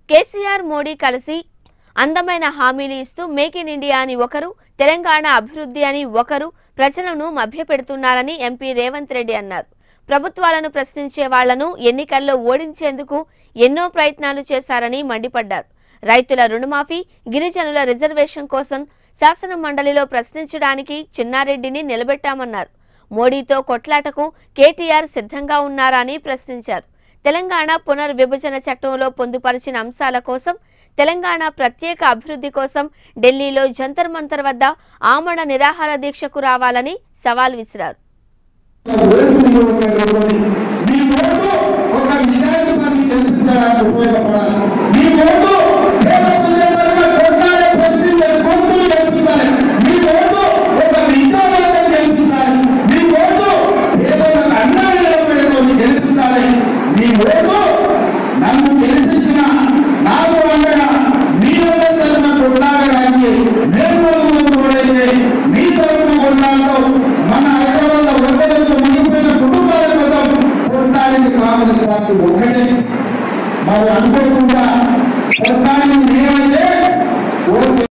కేసీఆర్ మోడీ కలిసి అందమైన హామీలు ఇస్తూ మేక్ ఇన్ ఇండియా అని ఒకరు తెలంగాణ అభివృద్ధి అని ఒకరు ప్రజలను మభ్యపెడుతున్నారని ఎంపీ రేవంత్ రెడ్డి అన్నారు ప్రభుత్వాలను ప్రశ్నించే వాళ్లను ఎన్నికల్లో ఓడించేందుకు ఎన్నో ప్రయత్నాలు చేశారని మండిపడ్డారు రైతుల రుణమాఫీ గిరిజనుల రిజర్వేషన్ కోసం శాసన మండలిలో ప్రశ్నించడానికి చిన్నారెడ్డిని నిలబెట్టామన్నారు మోడీతో కొట్లాటకు కేటీఆర్ సిద్ధంగా ఉన్నారా అని ప్రశ్నించారు తెలంగాణ పునర్విభజన చట్టంలో పొందుపరిచిన అంశాల కోసం తెలంగాణ ప్రత్యేక అభివృద్ధి కోసం ఢిల్లీలో జంతర్ మంతర్ వద్ద ఆమరణ నిరాహార దీక్షకు రావాలని సవాల్ విసిరారు మీ ఓటు ఒక నిజాయితీ పని గెలిపించడానికి ఉపయోగపడాలి మీ ఓటు పేద ప్రజల తరపున కొట్లాడే ప్రశ్నించే గొంతులు గెలిపించాలి మీ ఓటు ఒక విద్యావంతం గెలిపించాలి మీ ఓటు పేదలకు అన్నాన్ని నిలబెట్టుకొని గెలిపించాలి మీ ఓటు నన్ను గెలిపించిన నాకు అండగా మీ అందరి తరపున కొట్లాడడానికి మేము నలుగురు తోడైతే మీ తరపున కొట్లాడుతూ మన హైదరాబాద్ లో వద్ద నుంచి మునిగిపోయిన కుటుంబాల కోసం కొట్లాడింది కాంగ్రెస్ పార్టీ ఒక్కటే మరి అనుకోకుండా